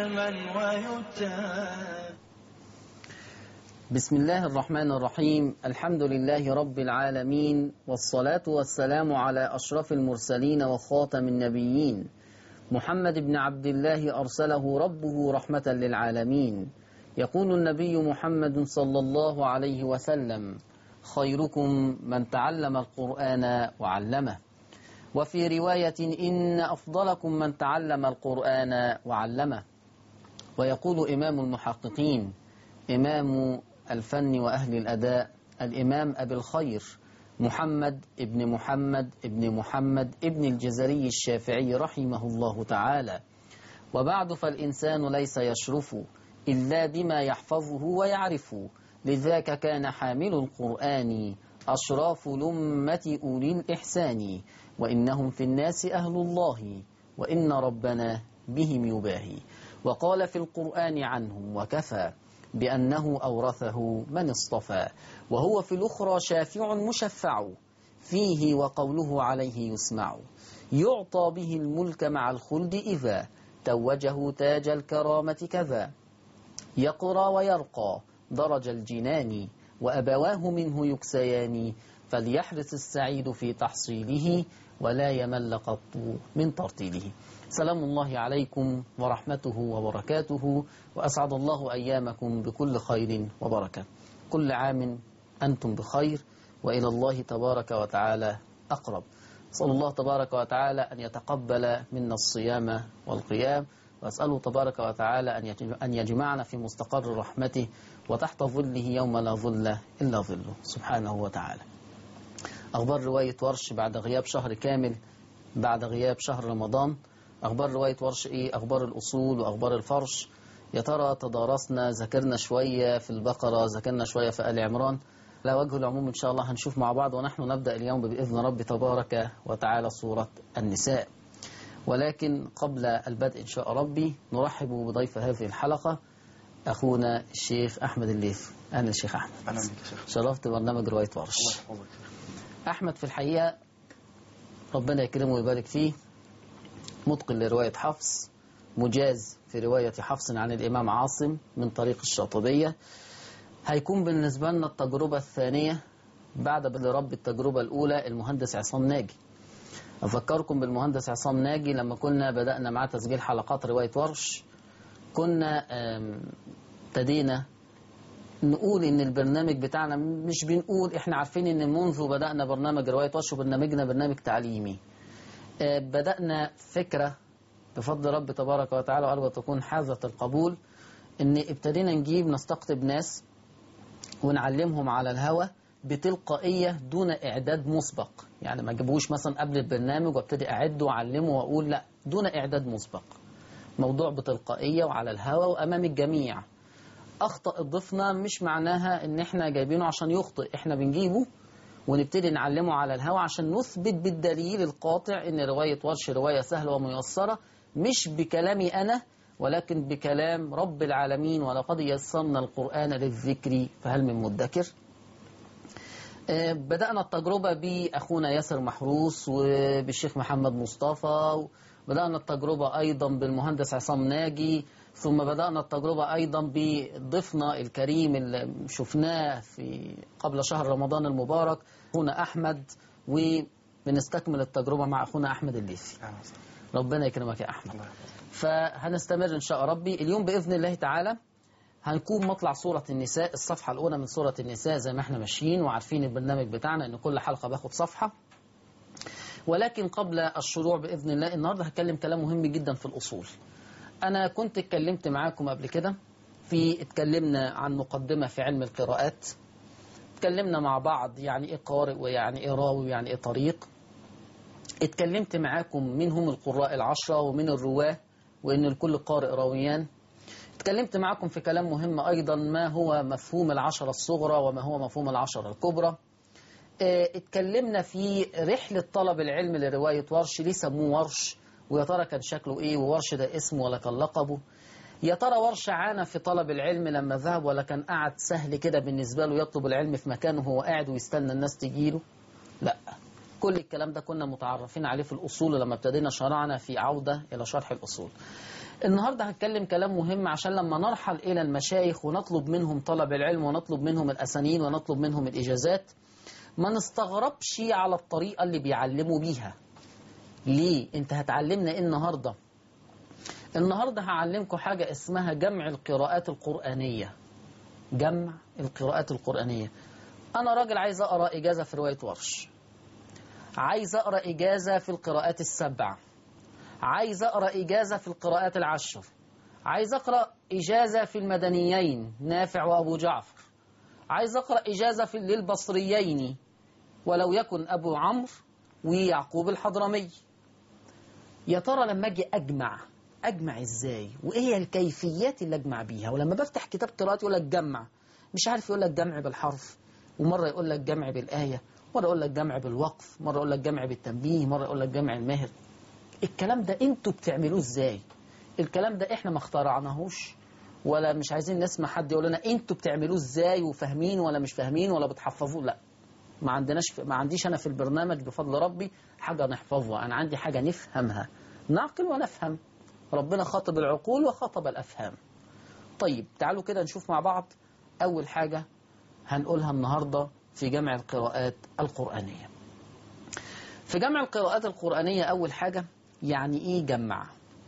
علما ويتاب بسم الله الرحمن الرحيم الحمد لله رب العالمين والصلاة والسلام على أشرف المرسلين وخاتم النبيين محمد بن عبد الله أرسله ربه رحمة للعالمين يقول النبي محمد صلى الله عليه وسلم خيركم من تعلم القرآن وعلمه وفي رواية إن أفضلكم من تعلم القرآن وعلمه ويقول إمام المحققين إمام الفن وأهل الأداء الإمام أبي الخير محمد ابن محمد ابن محمد ابن الجزري الشافعي رحمه الله تعالى وبعد فالإنسان ليس يشرف إلا بما يحفظه ويعرف لذاك كان حامل القرآن أشراف لمة أولي الإحسان وإنهم في الناس أهل الله وإن ربنا بهم يباهي وقال في القرآن عنهم وكفى بأنه أورثه من اصطفى وهو في الأخرى شافع مشفع فيه وقوله عليه يسمع يعطى به الملك مع الخلد إذا توجه تاج الكرامة كذا يقرى ويرقى درج الجنان وأبواه منه يكسيان فليحرص السعيد في تحصيله ولا يمل قط من ترتيله سلام الله عليكم ورحمته وبركاته وأسعد الله أيامكم بكل خير وبركة كل عام أنتم بخير وإلى الله تبارك وتعالى أقرب أسأل الله تبارك وتعالى أن يتقبل منا الصيام والقيام وأسأله تبارك وتعالى أن يجمعنا في مستقر رحمته وتحت ظله يوم لا ظل إلا ظله سبحانه وتعالى أخبار رواية ورش بعد غياب شهر كامل بعد غياب شهر رمضان أخبار رواية ورش إيه أخبار الأصول وأخبار الفرش يا ترى تدارسنا ذاكرنا شوية في البقرة ذاكرنا شوية في آل عمران لا وجه العموم إن شاء الله هنشوف مع بعض ونحن نبدأ اليوم بإذن رب تبارك وتعالى سورة النساء ولكن قبل البدء إن شاء ربي نرحب بضيف هذه الحلقة أخونا الشيخ أحمد الليث أهلا الشيخ أحمد أهلا بك يا شيخ شرفت برنامج رواية ورش الله يحفظك أحمد في الحقيقة ربنا يكرمه ويبارك فيه متقن لرواية حفص مجاز في رواية حفص عن الإمام عاصم من طريق الشاطبية هيكون بالنسبة لنا التجربة الثانية بعد اللي رب التجربة الأولى المهندس عصام ناجي أفكركم بالمهندس عصام ناجي لما كنا بدأنا معاه تسجيل حلقات رواية ورش كنا آم، ابتدينا نقول ان البرنامج بتاعنا مش بنقول احنا عارفين ان منذ بدأنا برنامج رواية ورش وبرنامجنا برنامج تعليمي آه، بدأنا فكرة بفضل رب تبارك وتعالى وقال وتكون حاذة القبول ان ابتدينا نجيب نستقطب ناس ونعلمهم على الهوى بتلقائية دون إعداد مسبق يعني ما جيبوش مثلا قبل البرنامج وابتدي أعد وأعلمه وأقول لا دون إعداد مسبق موضوع بتلقائية وعلى الهوى وأمام الجميع أخطأ ضيفنا مش معناها إن إحنا جايبينه عشان يخطئ إحنا بنجيبه ونبتدي نعلمه على الهوى عشان نثبت بالدليل القاطع إن رواية ورش رواية سهلة وميسرة مش بكلامي أنا ولكن بكلام رب العالمين ولقد يسرنا القرآن للذكر فهل من مدكر آه، بدأنا التجربة بأخونا ياسر محروس وبالشيخ محمد مصطفى بدأنا التجربة أيضا بالمهندس عصام ناجي ثم بدأنا التجربة أيضا بضيفنا الكريم اللي شفناه في قبل شهر رمضان المبارك أخونا أحمد وبنستكمل التجربة مع أخونا أحمد الليثي أهلا وسهلا ربنا يكرمك يا أحمد الله يحفظك فهنستمر إن شاء ربي اليوم بإذن الله تعالى هنكون مطلع سورة النساء الصفحة الأولى من سورة النساء زي ما احنا ماشيين وعارفين البرنامج بتاعنا إن كل حلقة باخد صفحة ولكن قبل الشروع بإذن الله النهاردة هتكلم كلام مهم جدا في الأصول أنا كنت اتكلمت معاكم قبل كده في اتكلمنا عن مقدمة في علم القراءات اتكلمنا مع بعض يعني ايه قارئ ويعني ايه راوي ويعني ايه طريق اتكلمت معاكم مين هم القراء العشرة ومن الرواه وإن الكل قارئ راويان اتكلمت معاكم في كلام مهم أيضا ما هو مفهوم العشرة الصغرى وما هو مفهوم العشرة الكبرى اه، اتكلمنا في رحلة طلب العلم لرواية ورش ليه سموه ورش ويا ترى كان شكله ايه وورش ده اسمه ولا كان لقبه يا ترى ورش عانى في طلب العلم لما ذهب ولا كان قعد سهل كده بالنسبة له يطلب العلم في مكانه وهو قاعد ويستنى الناس تجيله لا كل الكلام ده كنا متعرفين عليه في الأصول لما ابتدينا شرعنا في عودة إلى شرح الأصول النهاردة هتكلم كلام مهم عشان لما نرحل إلى المشايخ ونطلب منهم طلب العلم ونطلب منهم الأسانين ونطلب منهم الإجازات ما نستغربش على الطريقة اللي بيعلموا بيها ليه؟ انت هتعلمنا ايه النهاردة؟ النهاردة هعلمكم حاجة اسمها جمع القراءات القرآنية جمع القراءات القرآنية أنا راجل عايز أقرأ إجازة في رواية ورش عايز أقرأ إجازة في القراءات السبع عايز أقرأ إجازة في القراءات العشر عايز أقرأ إجازة في المدنيين نافع وأبو جعفر عايز أقرأ إجازة في للبصريين ولو يكن أبو عمرو ويعقوب الحضرمي يا ترى لما أجي أجمع أجمع إزاي وإيه هي الكيفيات اللي أجمع بيها ولما بفتح كتاب قراءات يقول لك جمع مش عارف يقول لك جمع بالحرف ومرة يقول لك جمع بالآية مرة يقول لك جمع بالوقف مرة يقول لك جمع بالتنبيه مرة يقول لك جمع الماهر الكلام ده انتوا بتعملوه ازاي الكلام ده احنا ما اخترعناهوش ولا مش عايزين نسمع حد يقول لنا انتوا بتعملوه ازاي وفاهمين ولا مش فاهمين ولا بتحفظوه لا ما عندناش ما عنديش انا في البرنامج بفضل ربي حاجه نحفظها انا عندي حاجه نفهمها نعقل ونفهم ربنا خاطب العقول وخاطب الافهام طيب تعالوا كده نشوف مع بعض اول حاجه هنقولها النهارده في جمع القراءات القرانيه في جمع القراءات القرانيه اول حاجه يعني ايه جمع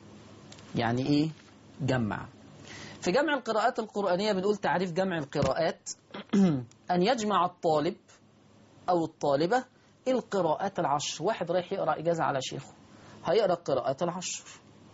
يعني ايه جمع في جمع القراءات القرآنية بنقول تعريف جمع القراءات أن يجمع الطالب أو الطالبة القراءات العشر واحد رايح يقرأ إجازة على شيخه هيقرأ القراءات العشر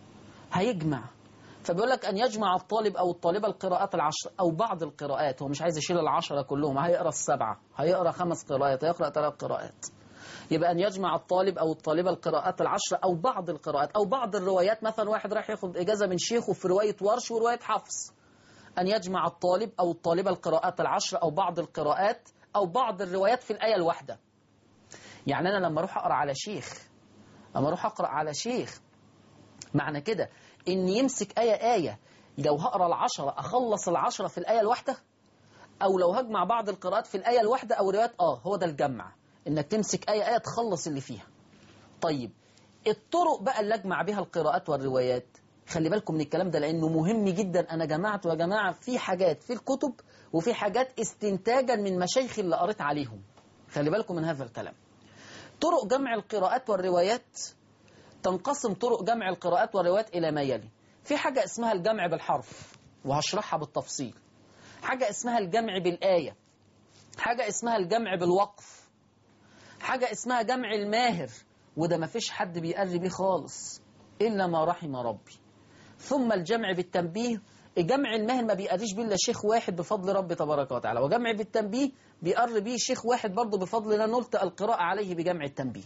هيجمع فبيقول لك أن يجمع الطالب أو الطالبة القراءات العشر أو بعض القراءات هو مش عايز يشيل العشرة كلهم هيقرأ السبعة هيقرأ خمس قراءات هيقرأ ثلاث قراءات يبقى أن يجمع الطالب أو الطالبة القراءات العشر أو بعض القراءات أو بعض الروايات مثلا واحد رايح ياخد إجازة من شيخه في رواية ورش ورواية حفص أن يجمع الطالب أو الطالبة القراءات العشر أو بعض القراءات أو بعض الروايات في الآية الواحدة يعني أنا لما أروح أقرأ على شيخ لما أروح أقرأ على شيخ معنى كده إن يمسك آية آية لو هقرأ العشرة أخلص العشرة في الآية الواحدة أو لو هجمع بعض القراءات في الآية الواحدة أو روايات آه هو ده الجمع إنك تمسك آية آية تخلص اللي فيها طيب الطرق بقى اللي أجمع بها القراءات والروايات خلي بالكم من الكلام ده لأنه مهم جدا أنا جمعت يا جماعة في حاجات في الكتب وفي حاجات استنتاجا من مشايخ اللي قريت عليهم خلي بالكم من هذا الكلام طرق جمع القراءات والروايات تنقسم طرق جمع القراءات والروايات إلى ما يلي في حاجة اسمها الجمع بالحرف وهشرحها بالتفصيل حاجة اسمها الجمع بالآية حاجة اسمها الجمع بالوقف حاجة اسمها جمع الماهر وده ما فيش حد بيقري بيه خالص إلا ما رحم ربي ثم الجمع بالتنبيه جمع الماهر ما بيقريش بيه إلا شيخ واحد بفضل ربي تبارك وتعالى وجمع بالتنبيه بيقر بيه شيخ واحد برضه بفضل الله نلت القراءة عليه بجمع التنبيه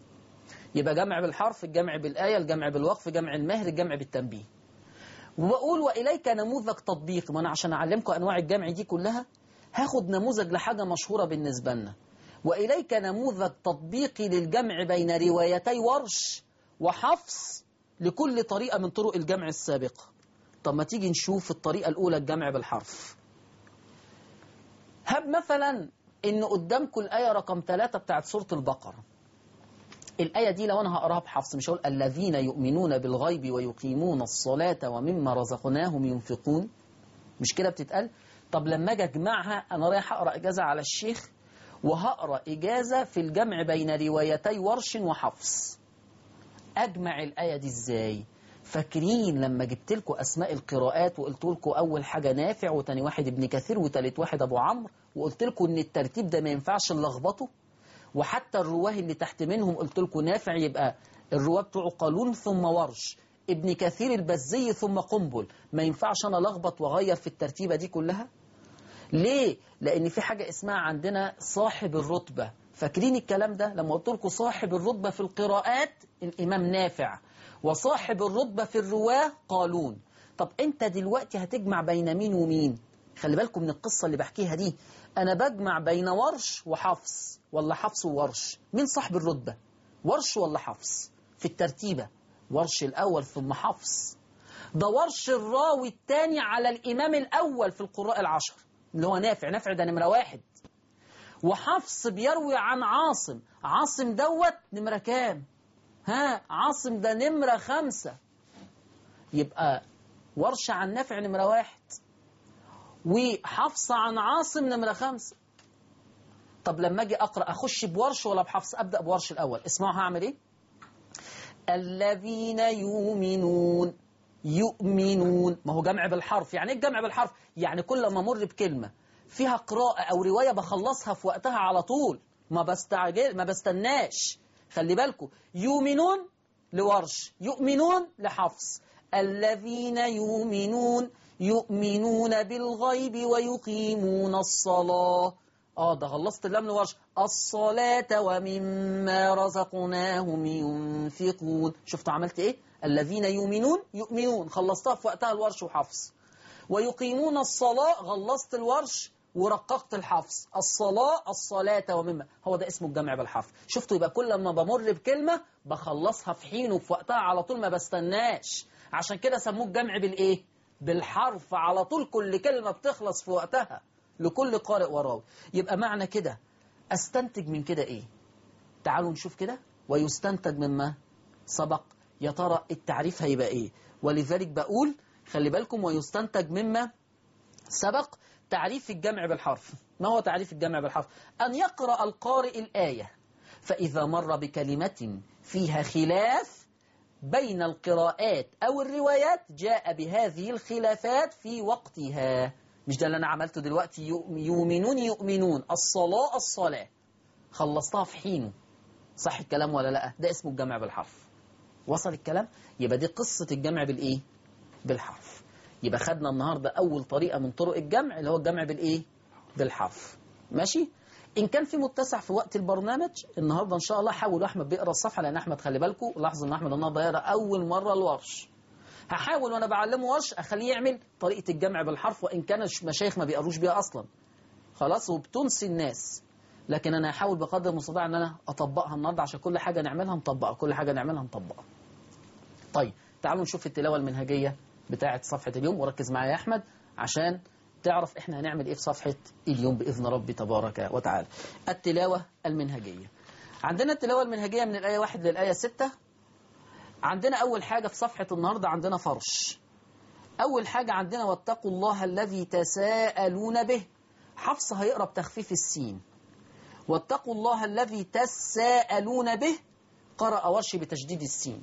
يبقى جمع بالحرف الجمع بالآية الجمع بالوقف جمع الماهر الجمع بالتنبيه وبقول وإليك نموذج تطبيق ما أنا عشان أعلمكم أنواع الجمع دي كلها هاخد نموذج لحاجة مشهورة بالنسبة لنا وإليك نموذج تطبيقي للجمع بين روايتي ورش وحفص لكل طريقة من طرق الجمع السابقة طب ما تيجي نشوف الطريقة الأولى الجمع بالحرف هب مثلا إن قدامكم الآية رقم ثلاثة بتاعت سورة البقرة الآية دي لو أنا هقراها بحفص مش هقول الذين يؤمنون بالغيب ويقيمون الصلاة ومما رزقناهم ينفقون مش كده بتتقال طب لما أجي أجمعها أنا رايح أقرأ إجازة على الشيخ وهقرأ إجازة في الجمع بين روايتي ورش وحفص أجمع الآية دي إزاي فاكرين لما جبت لكم أسماء القراءات وقلت لكم أول حاجة نافع وتاني واحد ابن كثير وتالت واحد أبو عمرو وقلت لكم إن الترتيب ده ما ينفعش نلخبطه وحتى الرواه اللي تحت منهم قلت لكم نافع يبقى الرواه بتوعه قالون ثم ورش ابن كثير البزي ثم قنبل ما ينفعش أنا لخبط وأغير في الترتيبة دي كلها ليه؟ لأن في حاجة اسمها عندنا صاحب الرتبة فاكرين الكلام ده لما قلت لكم صاحب الرتبة في القراءات الإمام نافع وصاحب الرتبة في الرواة قالون طب أنت دلوقتي هتجمع بين مين ومين خلي بالكم من القصة اللي بحكيها دي أنا بجمع بين ورش وحفص ولا حفص وورش مين صاحب الرتبة ورش ولا حفص في الترتيبة ورش الأول ثم حفص ده ورش الراوي الثاني على الإمام الأول في القراء العشر اللي هو نافع نافع ده نمرة واحد وحفص بيروي عن عاصم عاصم دوت نمرة كام ها عاصم ده نمرة خمسة يبقى ورش عن نافع نمرة واحد وحفص عن عاصم نمرة خمسة طب لما أجي أقرأ أخش بورش ولا بحفص أبدأ بورش الأول اسمعوا هعمل إيه الذين يؤمنون يؤمنون ما هو جمع بالحرف يعني ايه الجمع بالحرف يعني كل ما امر بكلمه فيها قراءه او روايه بخلصها في وقتها على طول ما بستعجل ما بستناش خلي بالكم يؤمنون لورش يؤمنون لحفص الذين يؤمنون يؤمنون بالغيب ويقيمون الصلاه اه ده خلصت اللام لورش الصلاة ومما رزقناهم ينفقون شفتوا عملت ايه الذين يؤمنون يؤمنون خلصتها في وقتها الورش وحفص ويقيمون الصلاة خلصت الورش ورققت الحفص الصلاة الصلاة ومما هو ده اسمه الجمع بالحرف شفتوا يبقى كل ما بمر بكلمة بخلصها في حين وفي وقتها على طول ما بستناش عشان كده سموه الجمع بالايه بالحرف على طول كل كلمة بتخلص في وقتها لكل قارئ وراوي يبقى معنى كده استنتج من كده ايه تعالوا نشوف كده ويستنتج مما سبق يا ترى التعريف هيبقى ايه ولذلك بقول خلي بالكم ويستنتج مما سبق تعريف الجمع بالحرف ما هو تعريف الجمع بالحرف أن يقرأ القارئ الآية فإذا مر بكلمة فيها خلاف بين القراءات أو الروايات جاء بهذه الخلافات في وقتها مش ده اللي أنا عملته دلوقتي يؤمنون يؤمنون الصلاة الصلاة خلصتها في حينه صح الكلام ولا لا ده اسمه الجمع بالحرف وصل الكلام يبقى دي قصة الجمع بالإيه بالحرف يبقى خدنا النهاردة أول طريقة من طرق الجمع اللي هو الجمع بالإيه بالحرف ماشي إن كان في متسع في وقت البرنامج النهاردة إن شاء الله حاول أحمد بيقرأ الصفحة لأن أحمد خلي بالكم لاحظوا إن أحمد النهاردة يقرأ أول مرة الورش هحاول وأنا بعلمه ورش أخليه يعمل طريقة الجمع بالحرف وإن كان المشايخ ما بيقروش بيها أصلا خلاص وبتنسي الناس لكن أنا هحاول بقدر المستطاع إن أنا أطبقها النهاردة عشان كل حاجة نعملها نطبقها كل حاجة نعملها نطبقها طيب تعالوا نشوف التلاوة المنهجية بتاعة صفحة اليوم وركز معايا يا أحمد عشان تعرف إحنا هنعمل إيه في صفحة اليوم بإذن ربي تبارك وتعالى التلاوة المنهجية عندنا التلاوة المنهجية من الآية واحد للآية ستة عندنا أول حاجة في صفحة النهاردة عندنا فرش أول حاجة عندنا واتقوا الله الذي تساءلون به حفص هيقرأ بتخفيف السين واتقوا الله الذي تساءلون به قرأ ورش بتشديد السين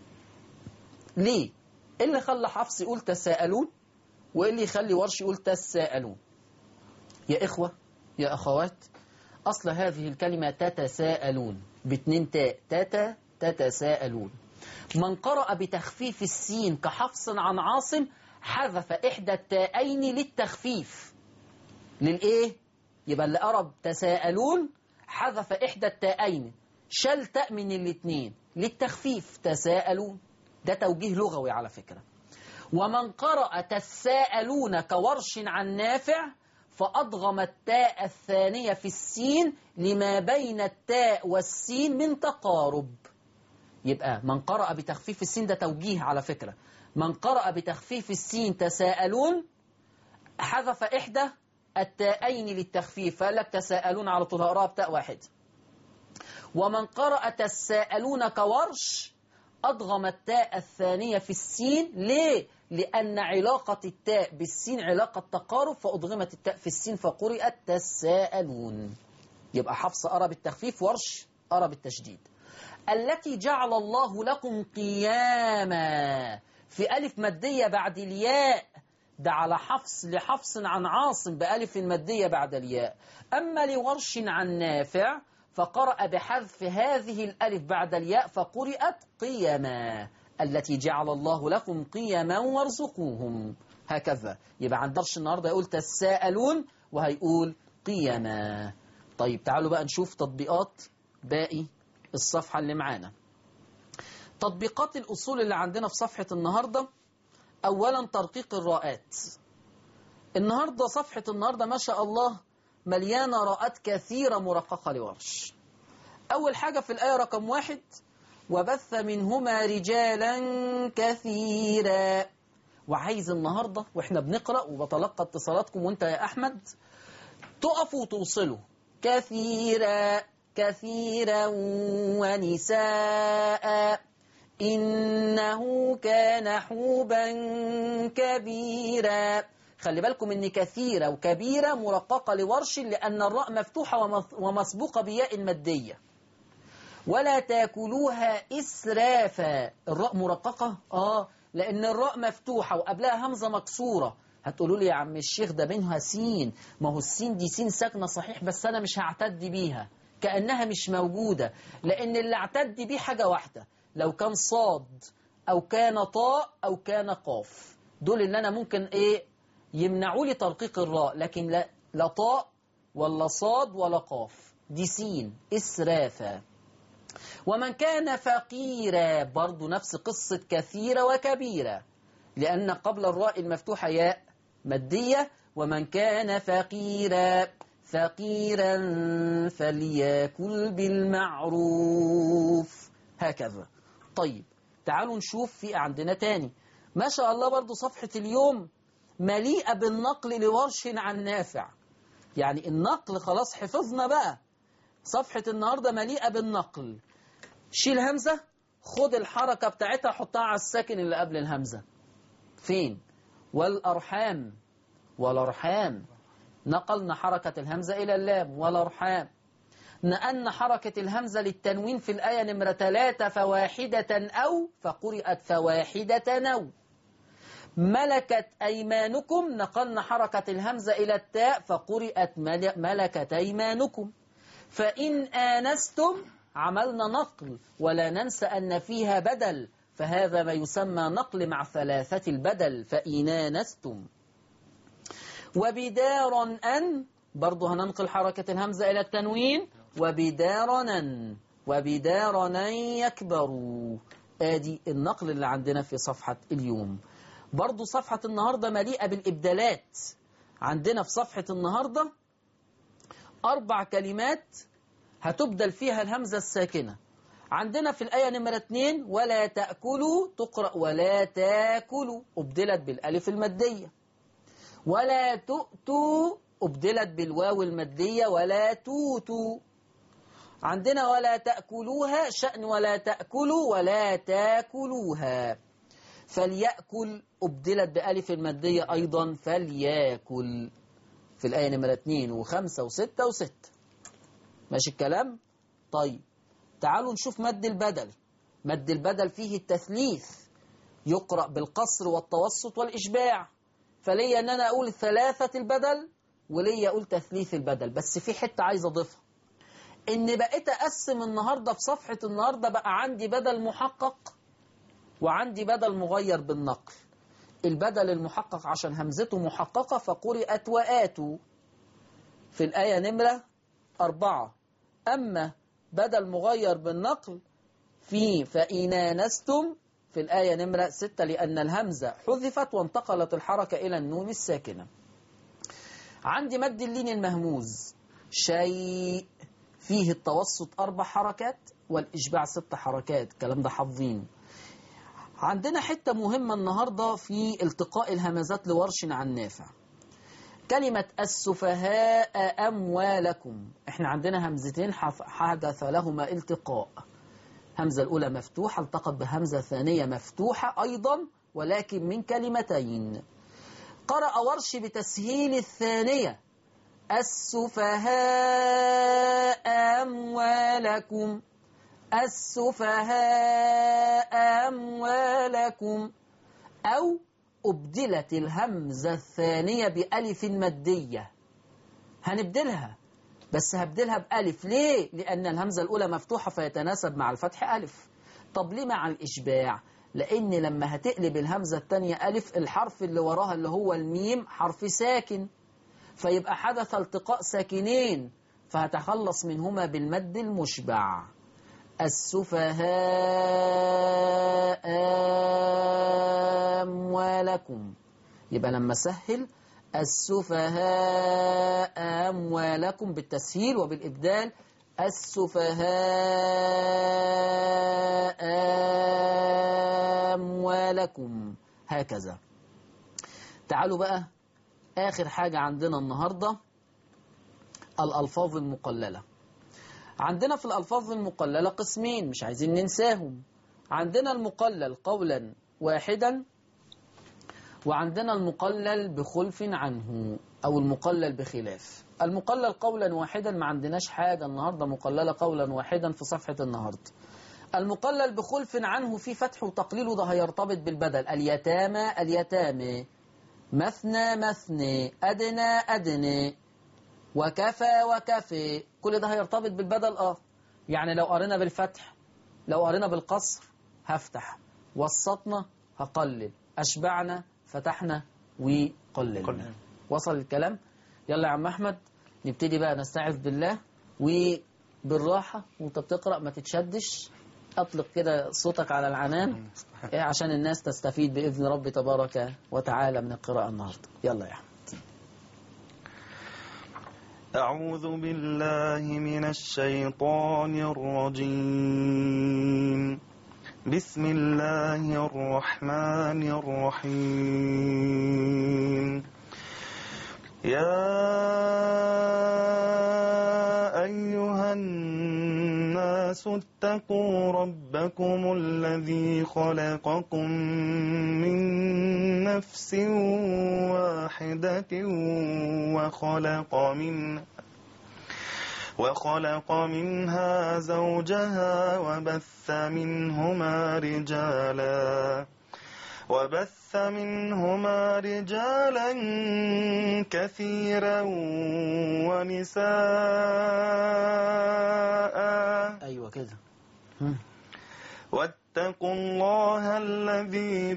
ليه؟ إيه اللي خلى حفص يقول تساءلون وإيه اللي يخلي ورش يقول تساءلون يا إخوة يا أخوات أصل هذه الكلمة تتساءلون باتنين تاء تتا تتساءلون من قرأ بتخفيف السين كحفص عن عاصم حذف إحدى التاءين للتخفيف للإيه؟ يبقى اللي قرب تساءلون حذف إحدى التاءين شال تاء من الاتنين للتخفيف تساءلون ده توجيه لغوي على فكرة ومن قرأ تساءلون كورش عن نافع فأضغم التاء الثانية في السين لما بين التاء والسين من تقارب يبقى من قرأ بتخفيف السين ده توجيه على فكرة من قرأ بتخفيف السين تساءلون حذف إحدى التاءين للتخفيف فقال لك تساءلون على طول هقراها بتاء واحد ومن قرأ تساءلون كورش أضغم التاء الثانية في السين ليه؟ لأن علاقة التاء بالسين علاقة تقارب فأضغمت التاء في السين فقرئت تساءلون يبقى حفص أرى بالتخفيف ورش أرى بالتشديد التي جعل الله لكم قياما في ألف مادية بعد الياء ده على حفص لحفص عن عاصم بألف مادية بعد الياء أما لورش عن نافع فقرأ بحذف هذه الألف بعد الياء فقرأت قيما التي جعل الله لكم قيما وارزقوهم هكذا يبقى عن درش النهاردة يقول تساءلون وهيقول قيما طيب تعالوا بقى نشوف تطبيقات باقي الصفحة اللي معانا تطبيقات الأصول اللي عندنا في صفحة النهاردة أولا ترقيق الراءات النهاردة صفحة النهاردة ما شاء الله مليانة راءات كثيرة مرققة لورش أول حاجة في الآية رقم واحد وبث منهما رجالا كثيرا وعايز النهاردة وإحنا بنقرأ وبتلقى اتصالاتكم وانت يا أحمد تقفوا وتوصلوا كثيرا كثيرا ونساء إنه كان حوبا كبيرا خلي بالكم ان كثيرة وكبيرة مرققة لورش لأن الراء مفتوحة ومث- ومسبوقة بياء المادية ولا تاكلوها إسرافا الراء مرققة آه لأن الراء مفتوحة وقبلها همزة مكسورة هتقولوا لي يا عم الشيخ ده بينها سين ما هو السين دي سين ساكنة صحيح بس أنا مش هعتد بيها كأنها مش موجودة لأن اللي اعتد بيه حاجة واحدة لو كان صاد أو كان طاء أو كان قاف دول اللي أنا ممكن إيه يمنعوا لي ترقيق الراء لكن لا, لا طاء ولا صاد ولا قاف دي سين إسرافا ومن كان فقيرا برضو نفس قصة كثيرة وكبيرة لأن قبل الراء المفتوحة ياء مادية ومن كان فقيرا فقيرا فليأكل بالمعروف هكذا طيب تعالوا نشوف في عندنا تاني ما شاء الله برضو صفحة اليوم مليئة بالنقل لورش عن نافع يعني النقل خلاص حفظنا بقى صفحة النهاردة مليئة بالنقل شيل همزة خد الحركة بتاعتها حطها على الساكن اللي قبل الهمزة فين والأرحام والأرحام نقلنا حركة الهمزة إلى اللام والأرحام نقلنا حركة الهمزة للتنوين في الآية نمرة ثلاثة فواحدة أو فقرئت فواحدة أو ملكت أيمانكم نقلنا حركة الهمزة إلى التاء فقرئت مل- ملكت أيمانكم فإن آنستم عملنا نقل ولا ننسى أن فيها بدل فهذا ما يسمى نقل مع ثلاثة البدل فإن آنستم وبدارا أن برضه هننقل حركة الهمزة إلى التنوين وبدارنا وبدارنا يكبروا آدي النقل اللي عندنا في صفحة اليوم برضه صفحة النهاردة مليئة بالإبدالات عندنا في صفحة النهاردة أربع كلمات هتبدل فيها الهمزة الساكنة عندنا في الآية نمرة اتنين ولا تأكلوا تقرأ ولا تاكلوا أبدلت بالألف المادية ولا تؤتوا أبدلت بالواو المادية ولا توتوا عندنا ولا تأكلوها شأن ولا تأكلوا ولا تاكلوها فليأكل أبدلت بألف المادية أيضا فليأكل في الآية نمرة 2 و5 و6 و6 ماشي الكلام؟ طيب تعالوا نشوف مد البدل مد البدل فيه التثليث يقرأ بالقصر والتوسط والإشباع فليا أن أنا أقول ثلاثة البدل وليا أقول تثليث البدل بس في حتة عايز أضيفها إن بقيت أقسم النهاردة في صفحة النهاردة بقى عندي بدل محقق وعندي بدل مغير بالنقل البدل المحقق عشان همزته محققة فقرئت وآتوا في الآية نمرة أربعة أما بدل مغير بالنقل في فإن آنستم في الآية نمرة ستة لأن الهمزة حذفت وانتقلت الحركة إلى النون الساكنة عندي مد اللين المهموز شيء فيه التوسط أربع حركات والإشباع ست حركات الكلام ده حافظينه عندنا حتة مهمة النهاردة في التقاء الهمزات لورش عن نافع كلمة السفهاء أموالكم احنا عندنا همزتين حف- حدث لهما التقاء همزة الأولى مفتوحة التقت بهمزة ثانية مفتوحة أيضا ولكن من كلمتين قرأ ورش بتسهيل الثانية السفهاء أموالكم السفهاء أموالكم أو أبدلت الهمزة الثانية بألف مادية هنبدلها بس هبدلها بألف ليه؟ لأن الهمزة الأولى مفتوحة فيتناسب مع الفتح ألف طب ليه مع الإشباع؟ لأن لما هتقلب الهمزة الثانية ألف الحرف اللي وراها اللي هو الميم حرف ساكن فيبقى حدث التقاء ساكنين فهتخلص منهما بالمد المشبع السفهاء أموالكم يبقى لما سهل السفهاء أموالكم بالتسهيل وبالإبدال السفهاء أموالكم هكذا تعالوا بقى آخر حاجة عندنا النهاردة الألفاظ المقللة عندنا في الألفاظ المقللة قسمين مش عايزين ننساهم عندنا المقلل قولا واحدا وعندنا المقلل بخلف عنه أو المقلل بخلاف المقلل قولا واحدا ما عندناش حاجة النهاردة مقللة قولا واحدا في صفحة النهاردة المقلل بخلف عنه في فتح وتقليل وده هيرتبط بالبدل اليتامى اليتامى مثنى مثنى أدنى أدنى وكفى وكفى كل ده هيرتبط بالبدل اه يعني لو قرينا بالفتح لو قرينا بالقصر هفتح وسطنا هقلل أشبعنا فتحنا وقللنا قللنا. وصل الكلام يلا يا عم أحمد نبتدي بقى نستعذ بالله وبالراحة وانت بتقرأ ما تتشدش أطلق كده صوتك على العنان إيه عشان الناس تستفيد بإذن رب تبارك وتعالى من القراءة النهاردة يلا يا أحمد أعوذ بالله من الشيطان الرجيم بسم الله الرحمن الرحيم يا أيها الناس اتقوا ربكم الذي خلقكم من نفس واحدة وخلق منها وخلق منها زوجها وبث منهما رجالا وبث منهما رجالا كثيرا ونساء أيوة كده هم. واتقوا الله الذي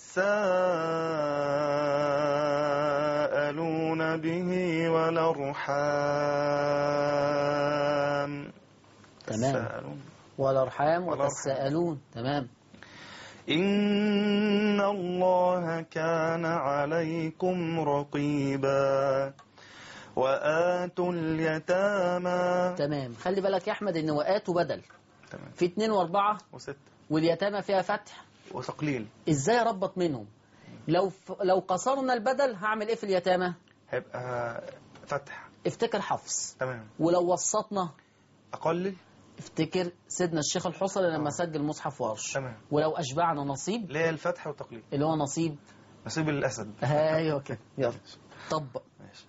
تساءلون به والأرحام تمام. تساءلون. والأرحام والأرحام. وتساءلون تمام إن الله كان عليكم رقيبا وآتوا اليتامى تمام خلي بالك يا أحمد إن وقات وبدل تمام في اتنين وأربعة وستة واليتامى فيها فتح وتقليل إزاي أربط منهم لو ف... لو قصرنا البدل هعمل إيه في اليتامى هيبقى فتح افتكر حفص تمام ولو وسطنا أقلل افتكر سيدنا الشيخ الحصري لما سجل مصحف ورش تمام. ولو أشبعنا نصيب اللي هي الفتح والتقليل اللي هو نصيب نصيب الأسد ايوه كده يلا طبق ماشي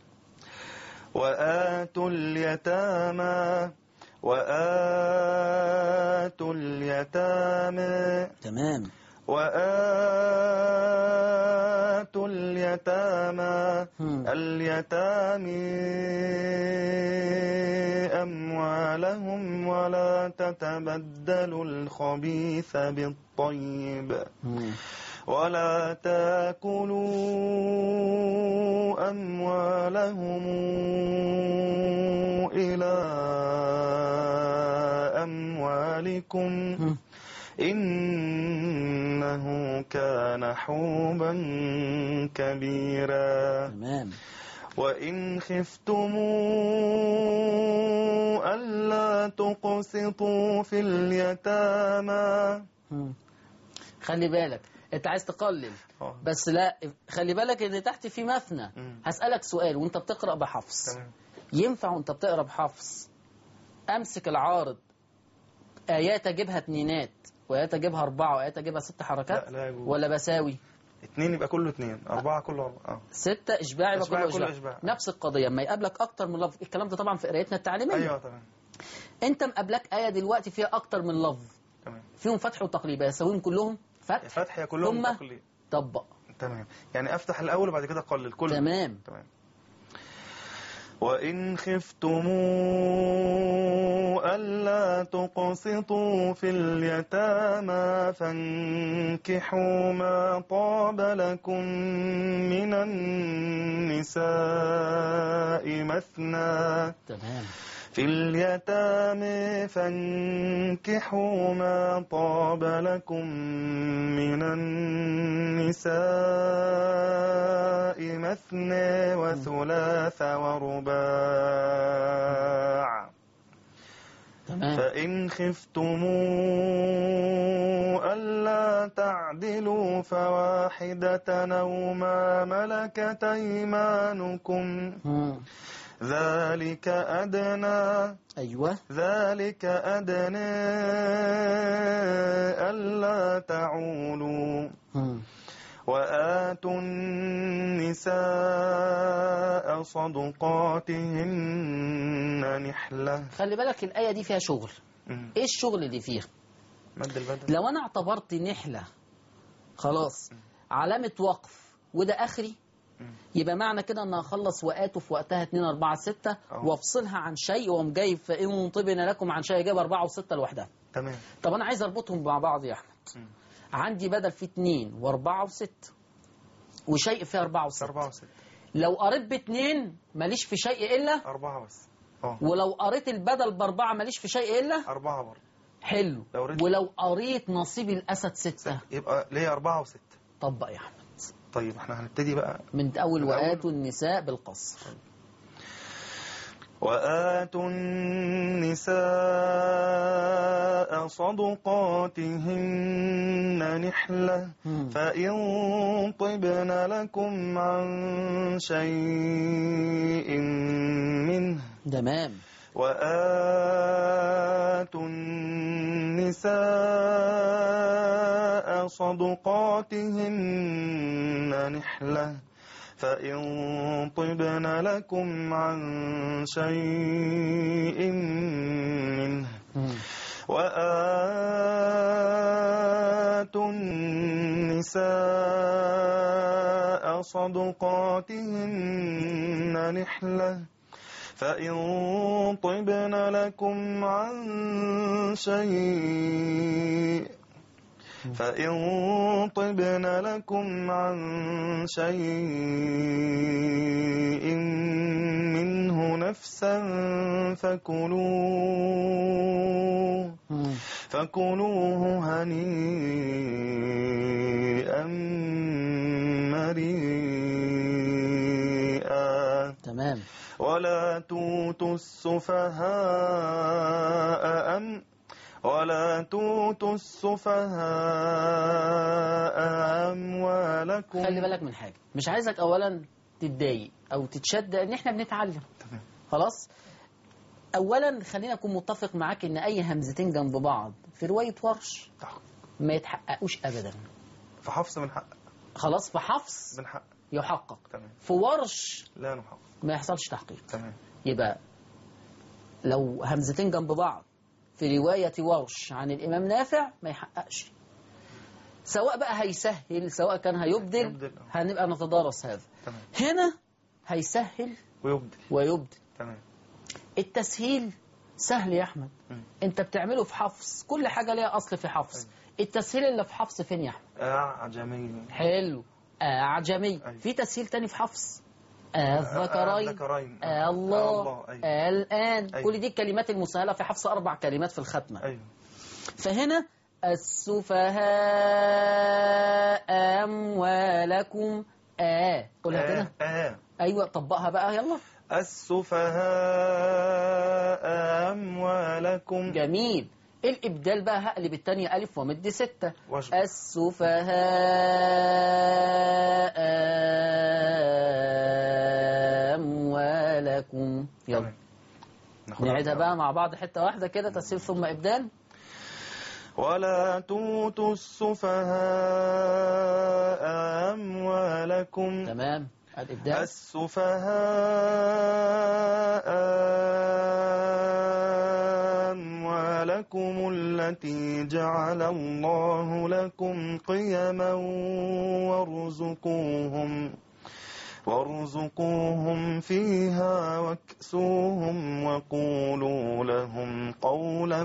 وآتوا اليتامى وآتوا اليتامى تمام وآتوا اليتامى هم. اليتامى أموالهم ولا تتبدلوا الخبيث بالطيب هم. ولا تاكلوا أموالهم إلى أموالكم هم. إنه كان حوبا كبيرا تمام وإن خفتم ألا تقسطوا في اليتامى هم. خلي بالك انت عايز تقلل آه. بس لا خلي بالك ان تحت في مثنى مم. هسألك سؤال وانت بتقرأ بحفص تمام ينفع وانت بتقرأ بحفص امسك العارض ايات اجيبها اتنينات وايات اجيبها اربعة وايات اجيبها ست حركات لا، لا يجوز. ولا بساوي اتنين يبقى كله اتنين أربعة كله أربعة آه. ستة اشباع يبقى إشباع كله كله اشباع إشباع. نفس القضية اما يقابلك اكتر من لفظ الكلام ده طبعا في قرايتنا التعليمية أيوه تمام انت مقابلك آية دلوقتي فيها اكتر من لفظ تمام فيهم فتح وتقليب يساويهم كلهم يا فتح فتح يا كلهم ثم تقليل طبق تمام يعني أفتح الأول وبعد كده أقلل كله تمام تمام وإن خفتم ألا تقسطوا في اليتامى فانكحوا ما طاب لكم من النساء مثنى تمام في اليتامى فانكحوا ما طاب لكم من النساء مثنى وثلاث ورباع تمام فإن خفتم ألا تعدلوا فواحدة أو ما ملكت أيمانكم مم. ذلك أدنى أيوة ذلك أدنى ألا تعولوا مم. وآتوا النساء صدقاتهن نحلة خلي بالك الآية دي فيها شغل مم. إيه الشغل اللي فيها مد البدل لو أنا اعتبرت نحلة خلاص علامة وقف وده آخري مم. يبقى معنى كده ان اخلص وقاته في وقتها 2 4 6 أه. وافصلها عن شيء واقوم جايب فان طبن لكم عن شيء جايب 4 و6 لوحدها تمام طب انا عايز اربطهم مع بعض يا احمد مم. عندي بدل في 2 و4 و6 وشيء في 4 و6 أربعة وستة لو قريت باثنين ماليش في شيء الا أربعة بس اه ولو قريت البدل باربعه ماليش في شيء الا أربعة برضه حلو لو قريت- ولو قريت نصيب الاسد سته يبقى ليه أربعة وستة طبق يا احمد طيب احنا هنبتدي بقى من اول من واتوا النساء بالقصر وآتوا النساء صدقاتهن نحلة مم. فإن طبن لكم عن شيء منه تمام وآتوا النساء صدقاتهن نحلة فإن طبن لكم عن شيء منه مم. وآتوا النساء صدقاتهن نحلة فإن طبن لكم عن شيء فإن طبن لكم عن شيء منه نفسا فكلوه مم. فكلوه هنيئا مريئا تمام ولا توتوا السفهاء أم ولا توتوا السفهاء أموالكم خلي بالك من حاجة مش عايزك أولا تتضايق أو تتشد إن إحنا بنتعلم تمام. خلاص أولا خلينا أكون متفق معاك إن أي همزتين جنب بعض في رواية ورش تحقق. ما يتحققوش أبدا فحفظ من حق خلاص في حفص من حق يحقق تمام في ورش لا نحقق ما يحصلش تحقيق تمام يبقى لو همزتين جنب بعض في رواية ورش عن الإمام نافع ما يحققش سواء بقى هيسهل سواء كان هيبدل يبدل، آه. هنبقى نتدارس هذا تمام هنا هيسهل ويبدل ويبدل تمام التسهيل سهل يا أحمد مم. أنت بتعمله في حفص كل حاجة ليها أصل في حفص أيوة. التسهيل اللي في حفص فين يا أحمد أعجمي حلو أعجمي أيوة. في تسهيل تاني في حفص الذكرين الذكرين الله الله أيوة. الآن أيوة. كل دي الكلمات المسهلة في حفص أربع كلمات في الختمة أيوه فهنا السفهاء أموالكم آه قولها كده آه. آه. أيوة طبقها بقى يلا السفهاء أموالكم جميل الإبدال بقى هقلب التانية ألف ومد ستة واشبك. السفهاء أموالكم يلا تمام. ناخدها نعيدها بقى. بقى مع بعض حتة واحدة كده تسهيل ثم إبدال ولا توتوا السفهاء أموالكم تمام الإبدال السفهاء أموالكم التي جعل الله لكم قيما وارزقوهم وارزقوهم فيها واكسوهم وقولوا لهم قولا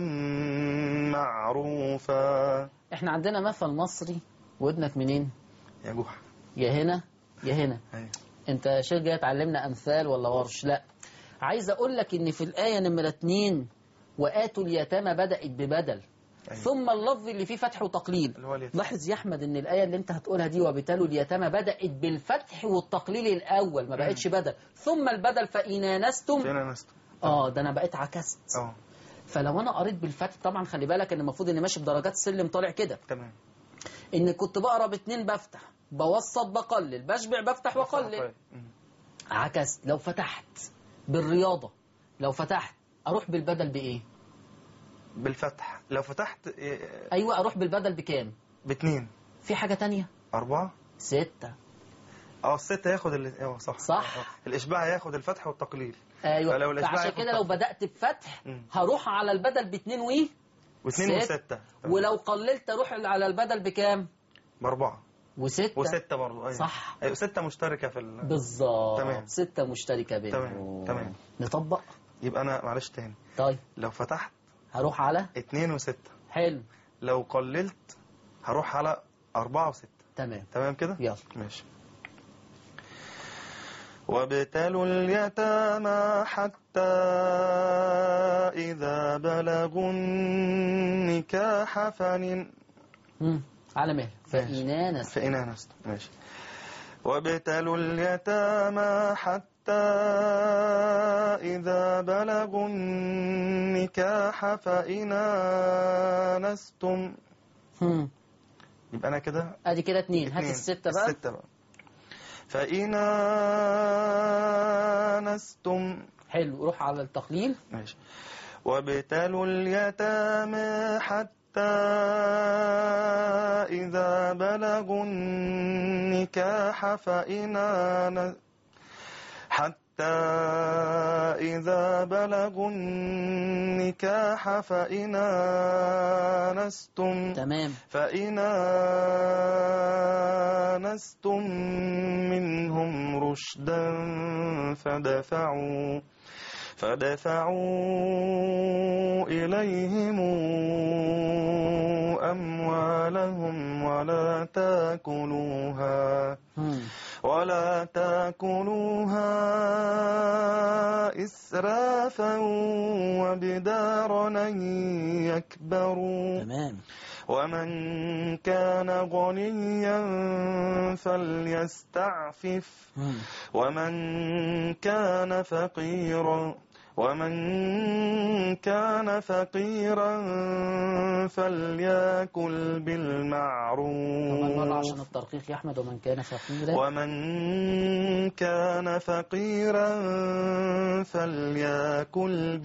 معروفا احنا عندنا مثل مصري ودنك منين يا جحا يا هنا يا هنا أيوة. انت يا شيخ جاي تعلمنا امثال ولا ورش لا عايز اقول لك ان في الايه نمره اتنين واتوا اليتامى بدات ببدل أيوة. ثم اللفظ اللي فيه فتح وتقليل اللي هو اليتيم. لاحظ يا احمد ان الايه اللي انت هتقولها دي وبتالوا اليتامى بدات بالفتح والتقليل الاول ما بقتش بدل ثم البدل فان انستم فين أنستم اه ده انا بقيت عكست اه فلو انا قريت بالفتح طبعا خلي بالك ان المفروض اني ماشي بدرجات سلم طالع كده تمام ان كنت بقرا باتنين بفتح بوسط بقلل بشبع بفتح واقلل طيب. مم. عكست لو فتحت بالرياضة لو فتحت أروح بالبدل بإيه؟ بالفتح لو فتحت إيه، أيوة أروح بالبدل بكام؟ باتنين في حاجة تانية؟ أربعة ستة اه الستة ياخد ال... اه صح صح. آه. الإشباع ياخد الفتح والتقليل أيوة فلو الإشباع فعشان ياخد كده لو تقليل. بدأت بفتح مم. هروح على البدل باتنين وإيه؟ واثنين ست. وستة تمام. ولو قللت أروح على البدل بكام؟ بأربعة وستة وستة برضه أيوة. صح. أيوة ستة مشتركة في ال... بالظبط تمام. ستة مشتركة بينهم تمام، تمام. نطبق يبقى أنا معلش تاني طيب لو فتحت هروح على اتنين وستة حلو لو قللت هروح على أربعة وستة تمام تمام كده؟ يلا ماشي وابتلوا اليتامى حتى إذا بلغوا النكاح فإن مم. على مهل فإن آنست فإن آنستم ماشي وابتلوا اليتامى حتى إذا بلغوا النكاح فإن آنستم مم. يبقى أنا كده ادي كده اتنين هات اتنين. الستة بقى الستة بقى فإن آنستم حلو روح على التقليل ماشي وابتلوا اليتامى حتى إذا بلغوا النكاح فإن آن- حتى إذا بلغوا النكاح فإن آنستم تمام فإن آنستم منهم رشدا فدفعوا فدفعوا إليهم أموالهم ولا تاكلوها مم. ولا تاكلوها إسرافا وبدارا أن يكبروا تمام ومن كان غنيا فليستعفف مم. ومن كان فقيرا ومن كان فقيرا فليأكل كمان مرة بالمعروف عشان الترقيق يا أحمد ومن كان فقيرا ومن كان فقيرا فليأكل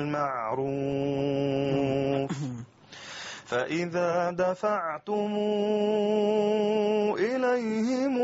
بالمعروف فإذا دفعتم إليهم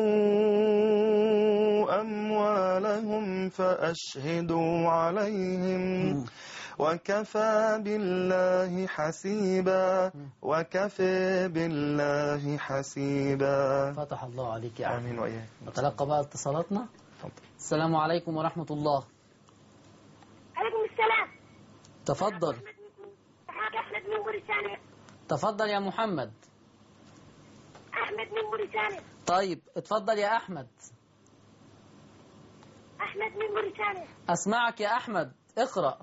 أموالهم فأشهدوا عليهم مم. وكفى بالله حسيبا وكفى بالله حسيبا فتح الله عليك يا أحمد آمين وإياك نتلقى بقى اتصالاتنا اتفضل. السلام عليكم ورحمة الله عليكم السلام تفضل حاج احمد من موريتانيا تفضل يا محمد احمد من موريتانيا طيب اتفضل يا أحمد احمد من موريتانيا أسمعك يا أحمد اقرأ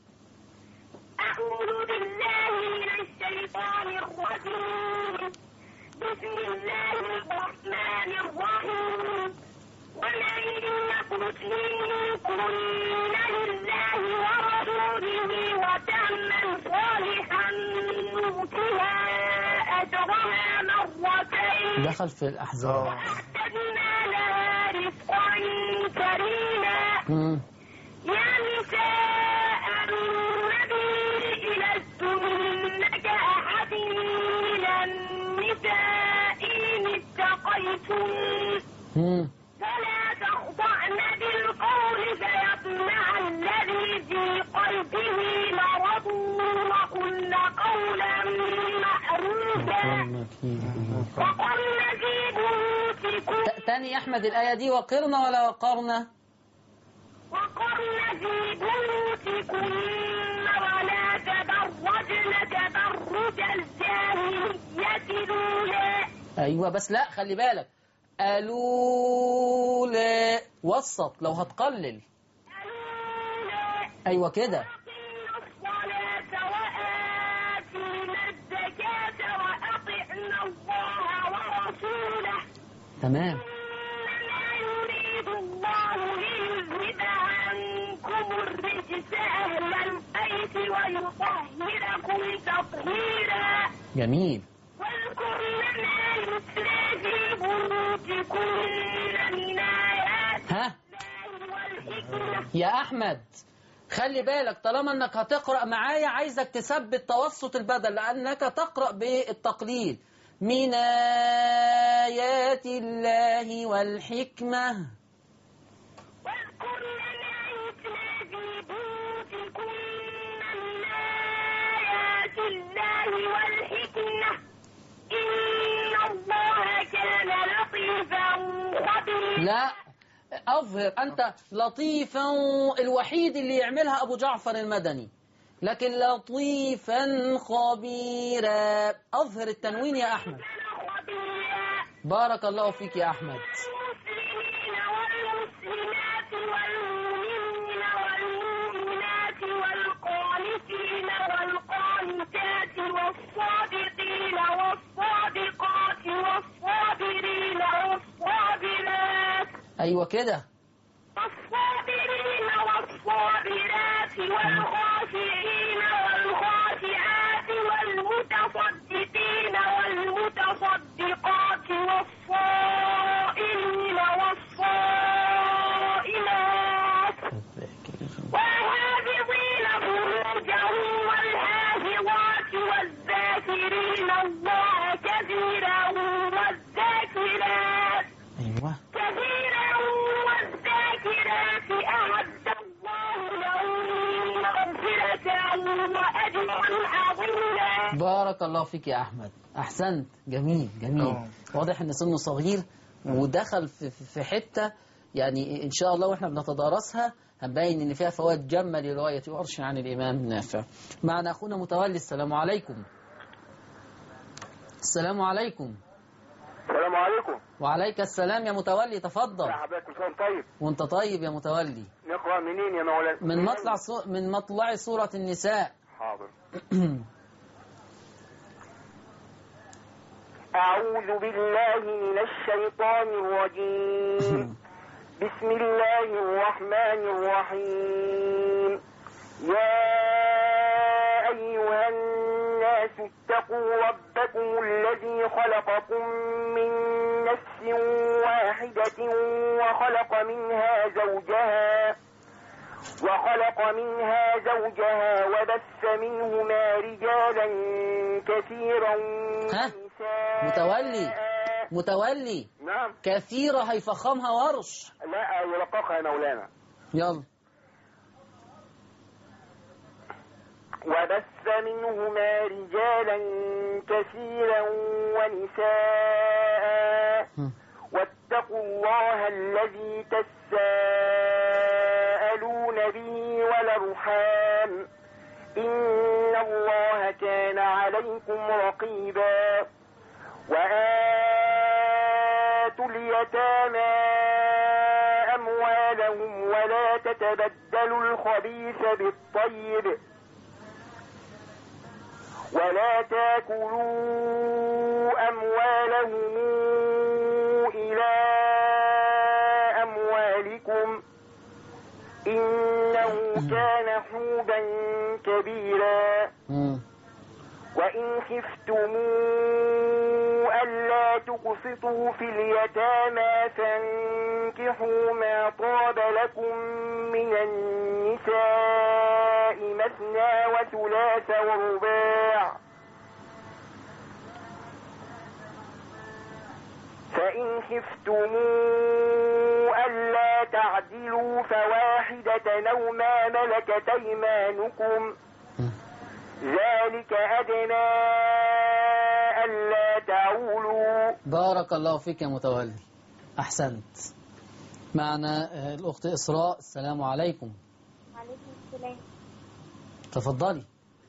اعوذ بالله من الشيطان الرجيم بسم الله الرحمن الرحيم ومن يقنت منكن لله ورسوله وتعمل صالحا نؤتها اجرها مرتين دخل في الأحزاب أعتدنا لها رزقا كريما مم. يا نساء النبي لستن كأحد من النساء إن اتقيتن مم. فلا تخضعن بالقول فيطمع الذي في قلبه مرض وقلن قولا معروفا وقلن في بيوتكن ت- تاني يا أحمد الآية دي وقرنا ولا وقرنا وقرن في بيوتكن ولا تبرجن تبرج الجاهلية الأولى أيوة بس لا خلي بالك قالوا لا وسط لو هتقلل الأولى أيوة كده أقمنا الصلاة وآتينا الزكاة وأطعنا الله ورسوله تمام إنما يريد الله ليذهب عنكم الرجس أهل البيت ويطهركم تطهيرا جميل واذكرن ما يتلى في بيوتكن من آيات ها الله والحكمة يا أحمد خلي بالك طالما انك هتقرأ معايا عايزك تثبت توسط البدل لأنك تقرأ بالتقليل من آيات الله والحكمة واذكرن ما يتلى في بيوتكن من آيات الله والحكمة إن الله كان لطيفا خبيرا لا أظهر أنت لطيفا الوحيد اللي يعملها أبو جعفر المدني لكن لطيفا خبيرا أظهر التنوين يا أحمد خبيرا بارك الله فيك يا أحمد المسلمين والمسلمات والمؤمنين والمؤمنات والقانتين والقانتات والصادقين والصادقات والصابرين والصابرات أيوة كده والصابرين والصابرات والخاشعين والخاشعات والمتصدقين والمتصدقات والصائمين والصائمات والحافظين فروجهم والحافظات والذاكرين الله كثيرا والذاكرات أيوة كثيرا والذاكرات أعد الله لهم مغفرة وأجرا عظيما بارك الله فيك يا أحمد أحسنت جميل جميل أوه. واضح إن سنه صغير ودخل في, في- في حتة يعني إن شاء الله وإحنا بنتدارسها هنبين إن فيها فوائد جمة لرواية ورش عن الإمام نافع معنا أخونا متولي السلام عليكم السلام عليكم السلام عليكم وعليك السلام يا متولي تفضل يا حضرتك كل سنة وأنت طيب وانت طيب يا متولي نقرأ منين يا مولانا من مطلع سو... من مطلع سورة النساء حاضر أعوذ بالله من الشيطان الرجيم بسم الله الرحمن الرحيم يا أيها الناس اتقوا ربكم الذي خلقكم من نفس واحدة وخلق منها زوجها وخلق منها زوجها وبث منهما رجالا كثيرا ها؟ ونساء متولي. متولي نعم كثيرة هيفخمها ورش لا يرققها يا مولانا يلا وبث منهما رجالا كثيرا ونساء هم. واتقوا الله الذي تساءلون به والارحام إن الله كان عليكم رقيبا وآتوا اليتامى أموالهم ولا تتبدلوا الخبيث بالطيب ولا تاكلوا أموالهم إلى أموالكم إنه كان حوبا كبيرا مم. وإن خفتموا ألا تقسطوا في اليتامى فانكحوا ما طاب لكم من النساء مثنى وثلاث ورباع فإن خفتموا ألا تعدلوا فواحدة أو ما ملكت أيمانكم ذلك أدنى ألا تعولوا بارك الله فيك يا متولي أحسنت معنا آه، الأخت إسراء السلام عليكم عليكم السلام تفضلي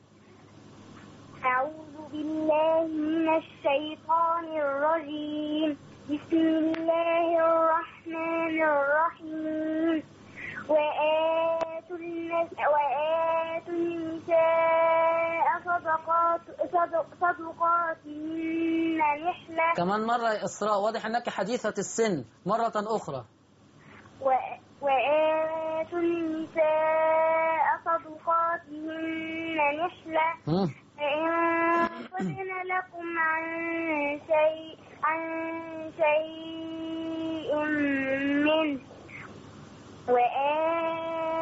أعوذ بالله من الشيطان الرجيم بسم الله الرحمن الرحيم وآتوا النس وآتوا النساء صدقات صدق صدقاتهن نحلة كمان مرة يا إسراء واضح أنك حديثة السن مرة أخرى و- وآتوا النساء صدقاتهن نحلة مم. فإن طبن لكم عن شيء عن شيء منه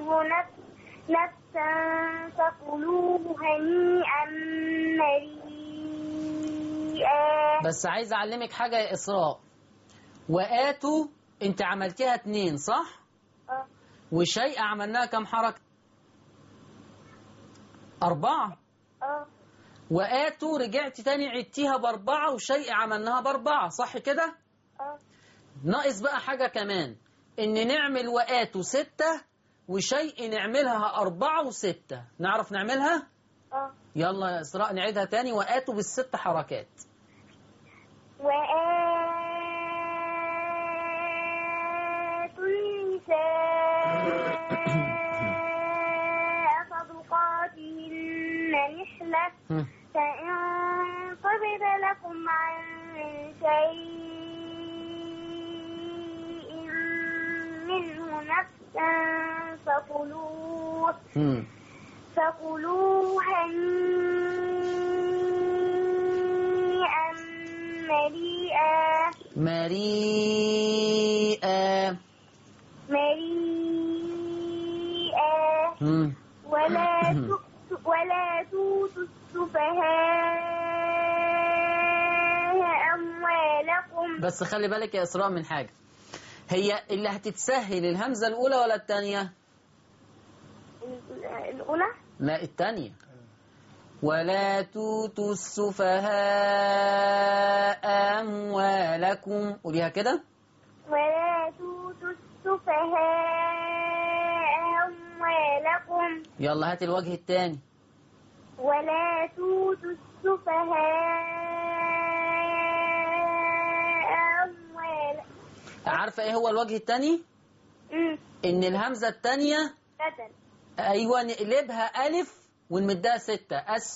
منه نفس نفسا فكلوه هنيئا مريئا بس عايز اعلمك حاجة يا اسراء وآتوا انت عملتيها اتنين صح آه. وشيء عملناها كم حركة أربعة اه وآتوا رجعت تاني عدتيها بأربعة وشيء عملناها بأربعة صح كده اه ناقص بقى حاجة كمان إن نعمل وآتوا ستة وشيء نعملها أربعة وستة نعرف نعملها اه يلا يا إسراء نعيدها تاني وآتوا بالست حركات وآتوا النساء صدقاتهن نحلة هم. فإن طبن لكم عن شيء منه نفسا فكلوه هم. فكلوه هنيئا مريئا مريئة مريئا هم. ولا تؤت- ولا توتوا السفهاء أموالكم بس خلي بالك يا إسراء من حاجة هي اللي هتتسهل الهمزة الأولى ولا التانية؟ الأولى لا التانية ولا توتوا السفهاء أموالكم قوليها كده ولا توتوا السفهاء أموالكم يلا هات الوجه التاني ولا توتوا السفهاء أموالكم عارفة ايه هو الوجه التاني أمم، ان الهمزة التانية بدل ايوه نقلبها الف ونمدها ستة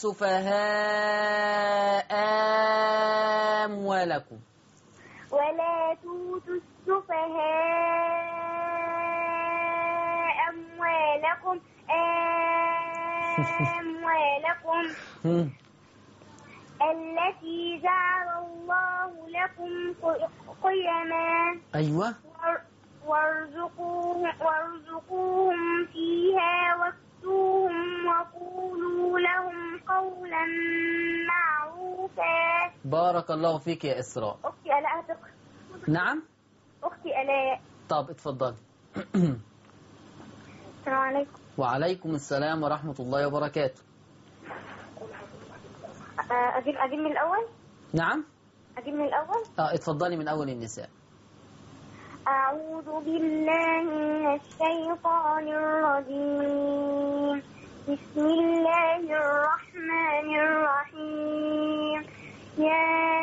السفهاء أموالكم ولا توتوا السفهاء أموالكم أموالكم هم. التي جعل الله لكم قيما ايوه وار- وارزقوهم, وارزقوهم فيها واكسوهم وقولوا لهم قولا معروفا بارك الله فيك يا إسراء أختي ألاء هتقرأ نعم أختي ألاء طب اتفضلي السلام عليكم وعليكم السلام ورحمة الله وبركاته آه، أجيب أجيب من الأول نعم أجيب من الأول اه اتفضلي من أول النساء أعوذ بالله من الشيطان الرجيم بسم الله الرحمن الرحيم يا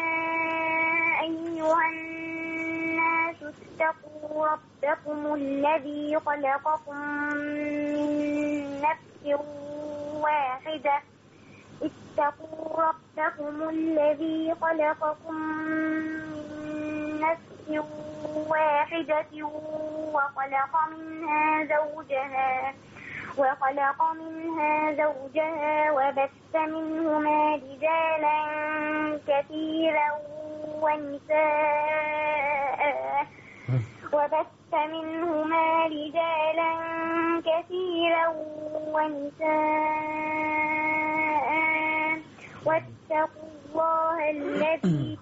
أيها الناس اتقوا ربكم الذي خلقكم من نفس واحدة اتقوا ربكم الذي خلقكم من نفس واحدة وخلق منها زوجها وخلق منها زوجها وبث منهما رجالا كثيرا ونساء وبث منهما رجالا كثيرا ونساء واتقوا الله الذي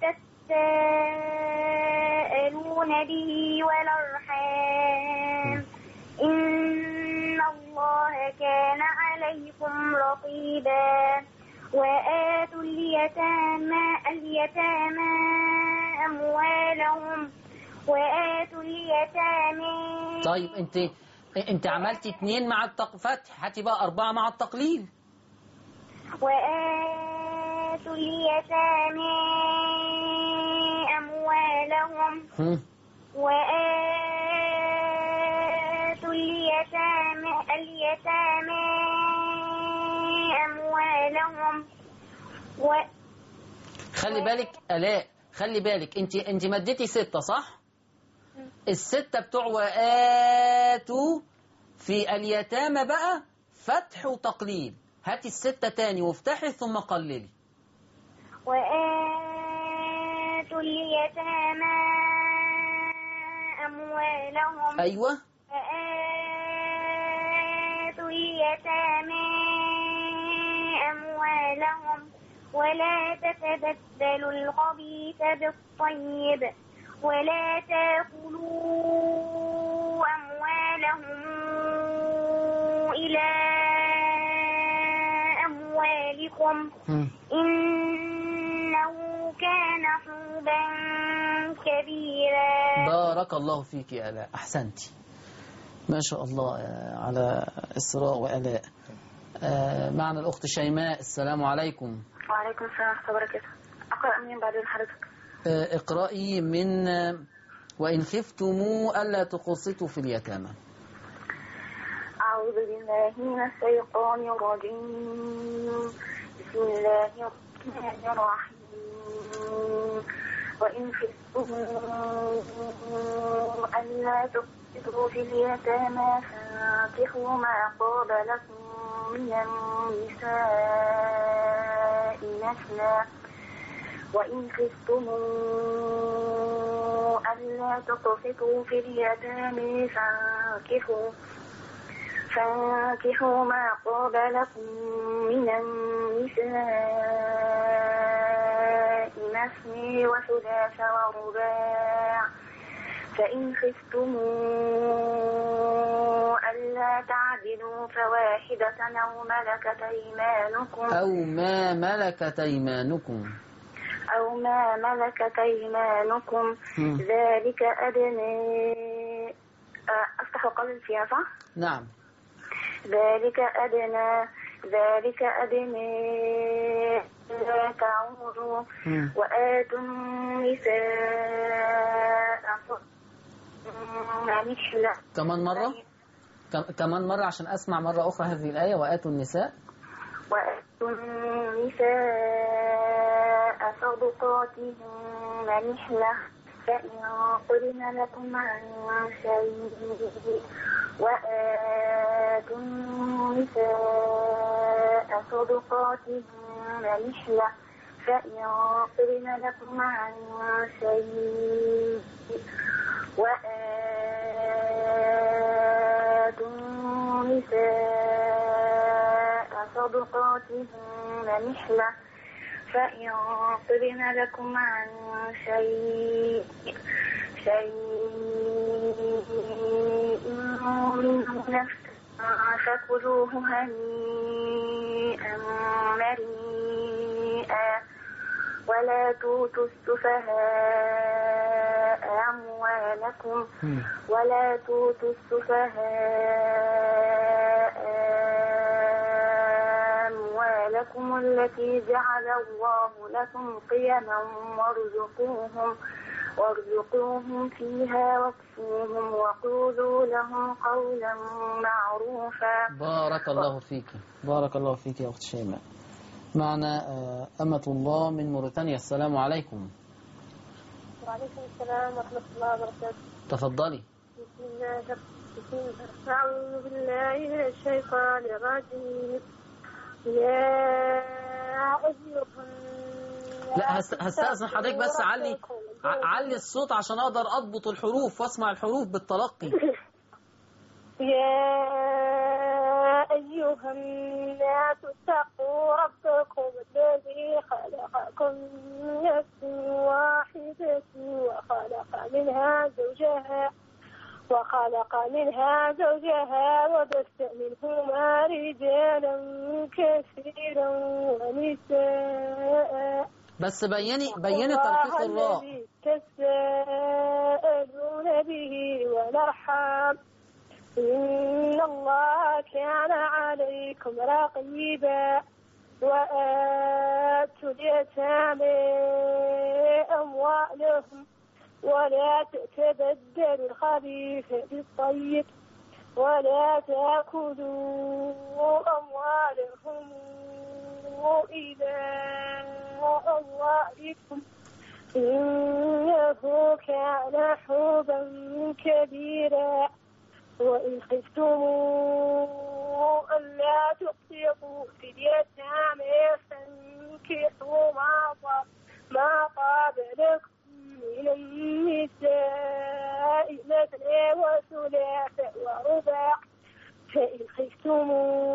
تساءلون به والأرحام إن الله كان عليكم رقيبا وآتوا اليتامى اليتامى أموالهم وآتوا اليتامى طيب انت انت عملتي اتنين مع التق... فتح هاتي بقى أربعة مع التقليل وآتوا اليتامى أموالهم هم. وآتوا اليتامى اليتامى أموالهم و خلي بالك آلاء خلي بالك انت انت مديتي ستة صح؟ الستة بتوع وآتوا في اليتامى بقى فتح وتقليل هاتي الستة تاني وافتحي ثم قللي وآتوا اليتامى أموالهم أيوة وآتوا اليتامى أموالهم ولا تتبدلوا الخبيث بالطيب ولا تاكلوا أموالهم إلى أموالكم مم. إنه كان حوبا كبيرا بارك الله فيك يا آلاء أحسنتي ما شاء الله آه، على إسراء وآلاء آه، معنا الأخت شيماء السلام عليكم وعليكم السلام ورحمة الله وبركاته أقرأ منين بعدين حضرتك آه، اقرأي من آه، وإن خفتموا ألا تقسطوا في اليتامى أعوذ بالله من الشيطان الرجيم بسم الله الرحمن الرحيم وإن خفتم ألا تقسطوا في اليتامى فانكحوا ما طاب لكم من النساء مثنى وإن خفتم ألا تقسطوا في اليتامى فانكحوا فانكحوا ما طاب لكم من النساء مثني وثلاث ورباع فإن خفتم ألا تعدلوا فواحدة أو ملكت أيمانكم أو ما ملكت أيمانكم أو ما ملكت أيمانكم مم. ذلك أدنى آه، أفتح وقلل فيها صح؟ نعم ذلك أدنى ذلك أدنى لا تعودوا مم. وآتوا النساء مثل كمان مرة كم- كمان مرة عشان أسمع مرة أخرى هذه الآية وآتوا النساء وآتوا النساء صدقاتهن نحلة فإن قلن لكم عن شيء وآتوا النساء صدقاتهن نحلة فإن قلن لكم عن شيء وآتوا النساء صدقاتهن نحلة فإن طبن لكم عن شيء شيء منه نفسا فكلوه هنيئا مريئا ولا توتوا السفهاء أموالكم مم. ولا توتوا السفهاء أموالكم التي جعل الله لكم قيما وارزقوهم وارزقوهم فيها واكسوهم وقولوا لهم قولا معروفا بارك الله فيك بارك الله فيك يا أخت شيماء معنا آه، أمة الله من موريتانيا السلام عليكم وعليكم السلام ورحمة الله وبركاته تفضلي بسم الله بسم الله أعوذ بالله من الشيطان الرجيم يا أيها لا هست- هستأذن حضرتك بس علي ع- علي الصوت عشان أقدر أضبط الحروف وأسمع الحروف بالتلقي يا أيها الناس اتقوا ربكم الذي خلقكم من نفس واحدة وخلق منها زوجها وخلق منها زوجها وبث منهما رجالا كثيرا ونساء بس بيني بيني ترقيق الله الراء الذي تساءلون به والأرحام إن الله كان عليكم رقيبا وآتوا اليتامى أموالهم ولا تتبدلوا الخبيث بالطيب ولا تأكلوا أموالهم إلى أموالكم إنه كان حوبا كبيرا وإن خفتم ألا تقسطوا في اليتامى فانكحوا ما طاب ما طاب لكم من النساء مثنى وثلاث ورباع فإن خفتم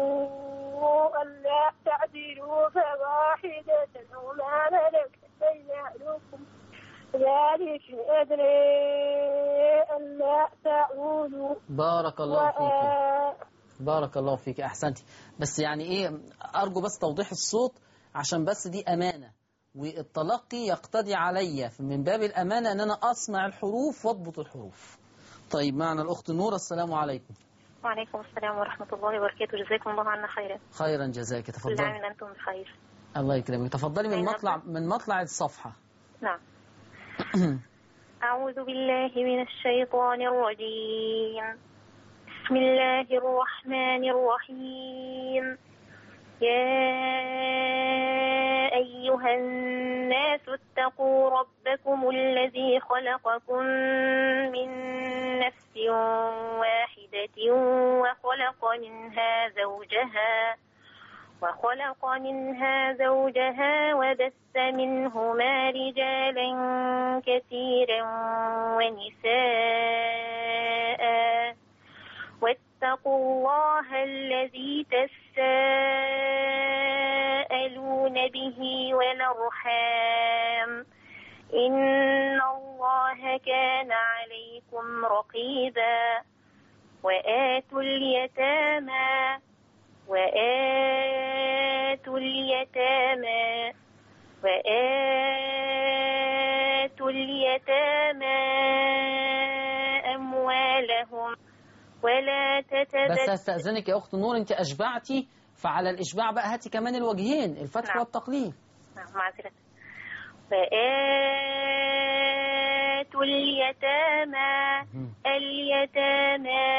ألا تعدلوا فواحدة أو ما ملكت أيمانكم ذلك أدري ألا تعودوا بارك الله فيك وآ- بارك الله فيك احسنتي بس يعني ايه ارجو بس توضيح الصوت عشان بس دي امانه والتلقي يقتضي عليا من باب الامانه ان انا اسمع الحروف واضبط الحروف طيب معنا الاخت نورة السلام عليكم وعليكم السلام ورحمة الله وبركاته جزاكم الله عنا خيرا خيرا جزاك كل تفضلي عام وأنتم بخير الله يكرمك تفضلي من أين مطلع أبدأ؟ من مطلع الصفحه نعم أعوذ بالله من الشيطان الرجيم بسم الله الرحمن الرحيم يا أيها الناس اتقوا ربكم الذي خلقكم من نفس واحدة وخلق منها زوجها وخلق منها زوجها وبث منهما رجالا كثيرا ونساء واتقوا الله الذي تساءلون به والأرحام إن الله كان عليكم رقيبا وآتوا اليتامى وآتوا اليتامى وآتوا اليتامى أموالهم ولا بس تتبدلوا استاذنك يا اخت نور انت اشبعتي فعلى الاشباع بقى هاتي كمان الوجهين الفتح نعم. والتقليل نعم معذرة وآتوا اليتامى مم. اليتامى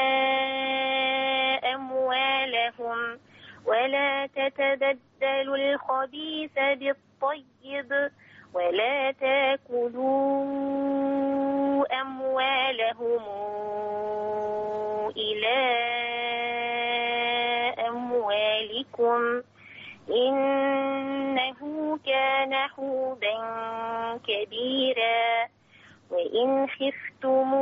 أموالهم ولا تتبدلوا الخبيث بالطيب ولا تاكلوا أموالهم إلى أموالكم إنه كان حوبا كبيرا وإن خفتم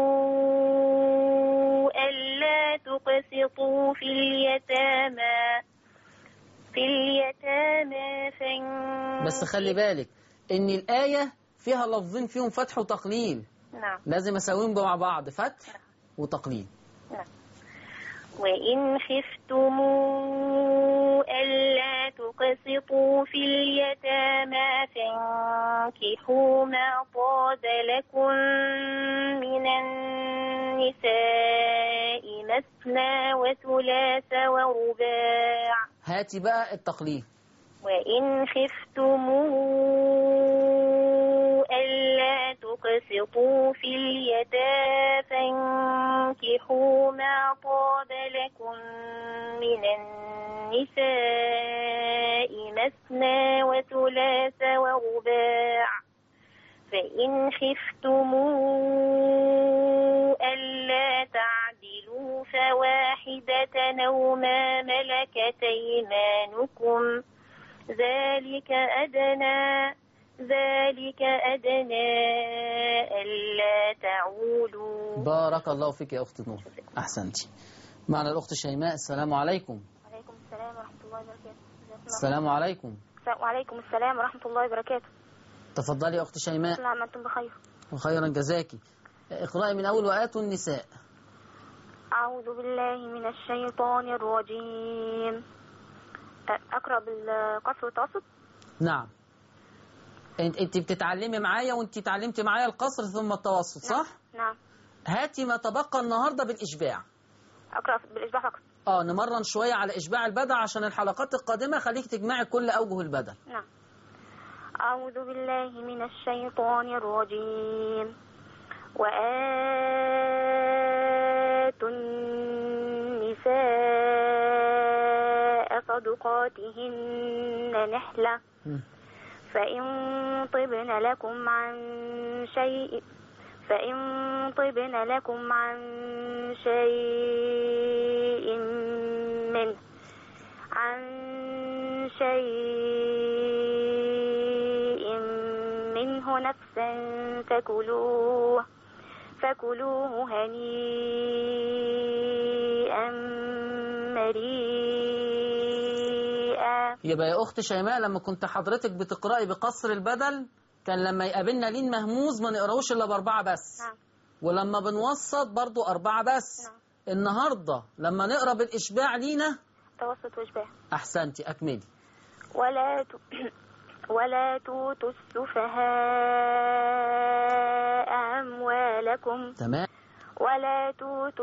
ألا تقسطوا في اليتامى في اليتامى فانكحوا بس خلي بالك ان الايه فيها لفظين فيهم فتح وتقليل نعم لازم اساويهم مع بعض فتح وتقليل وإن خفتم ألا تقسطوا في اليتامى فانكحوا ما طاب لكم من النساء مثنى وثلاث ورباع هاتي بقى التقليل وإن خفتم ألا تقسطوا في اليتامى فانكحوا ما طاب لكم من النساء مثنى وثلاث ورباع فإن خفتم ألا تعدلوا فواحدة أو ما ملكت أيمانكم ذلك أدنى ذلك أدنى ألا تعولوا بارك الله فيك يا اخت نور احسنتي معنا الاخت شيماء السلام عليكم وعليكم السلام ورحمة الله وبركاته السلام عليكم وعليكم السلام ورحمة الله وبركاته تفضلي يا اخت شيماء كل عام وأنتم بخير وخيرا جزاكي اقرأي من اول واتوا النساء أعوذ بالله من الشيطان الرجيم أ- أقرأ بالقصر والتوسط نعم انت انت بتتعلمي معايا وانت اتعلمتي معايا القصر ثم التوسط صح نعم هاتي ما تبقى النهارده بالاشباع أقرأ بالإشباع فقط اه نمرن شويه على اشباع البدع عشان الحلقات القادمه خليك تجمعي كل اوجه البدل نعم أعوذ بالله من الشيطان الرجيم وآتوا النساء صدقاتهن نحلة مم. فإن طبن لكم عن شيء فإن طبن لكم عن شيء منه عن شيء منه نفسا فكلوه فكلوه هنيئا مريئا يبقى يا أخت شيماء لما كنت حضرتك بتقرأي بقصر البدل كان لما يقابلنا لين مهموز ما نقراوش إلا بأربعة بس نعم ولما بنوسط برضو أربعة بس نعم. النهاردة لما نقرأ بالإشباع لينا توسط وإشباه أحسنتي أكملي ولا ت... ولا توتوا السفهاء أموالكم تمام ولا توتوا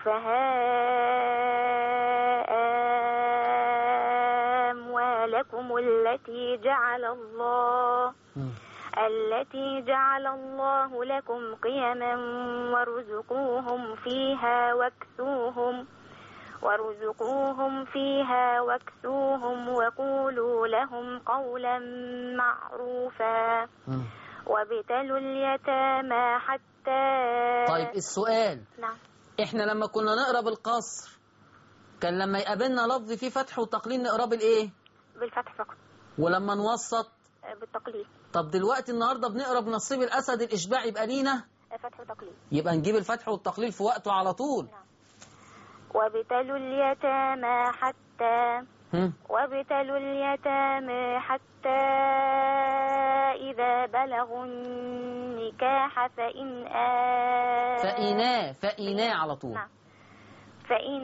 السفهاء أموالكم التي جعل الله مم. التي جعل الله لكم قيما وارزقوهم فيها واكسوهم وارزقوهم فيها واكسوهم وقولوا لهم قولا معروفا مم. وابتلوا اليتامى حتى طيب السؤال نعم احنا لما كنا نقرا بالقصر كان لما يقابلنا لفظ فيه فتح وتقليل نقراه بالايه بالفتح فقط ولما نوسط بالتقليل طب دلوقتي النهارده بنقرا بنصيب الاسد الاشباع يبقى لينا فتح وتقليل يبقى نجيب الفتح والتقليل في وقته على طول وابتلوا اليتامى حتى هم. وابتلوا اليتامى حتى إذا بلغوا النكاح فإن آ... فإنا فإنا على طول نعم. فإن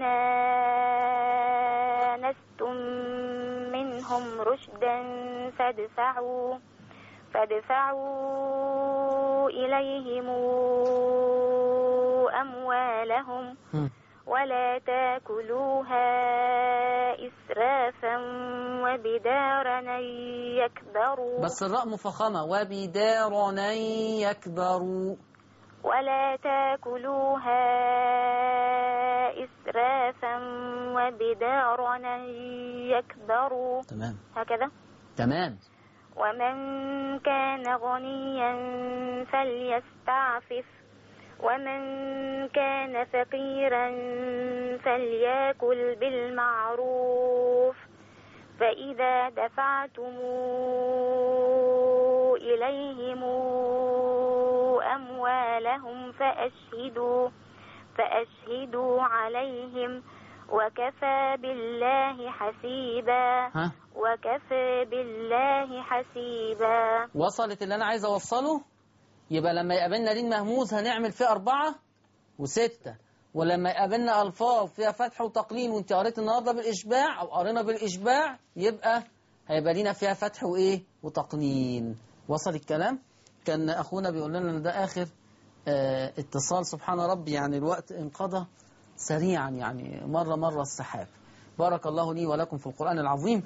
آنستم منهم رشدا فادفعوا فادفعوا إليهم أموالهم هم. ولا تاكلوها إسرافا وبدارا أن يكبروا بس الراء مفخمة وبدارنا يكبروا ولا تاكلوها إسرافا وبدارا أن يكبروا تمام هكذا تمام ومن كان غنيا فليستعفف ومن كان فقيرا فليأكل بالمعروف فإذا دفعتم إليهم أموالهم فأشهدوا فأشهدوا عليهم وكفى بالله حسيبا ها وكفى بالله حسيبا وصلت اللي أنا عايز أوصله يبقى لما يقابلنا لين مهموز هنعمل فيه أربعة وستة ولما يقابلنا ألفاظ فيها فتح وتقليل وانت قريت النهارده بالإشباع أو قرينا بالإشباع يبقى هيبقى لينا فيها فتح وإيه وتقليل وصل الكلام كان أخونا بيقول لنا إن ده آخر آه اتصال سبحان ربي يعني الوقت انقضى سريعا يعني مرة مرة السحاب بارك الله لي ولكم في القرآن العظيم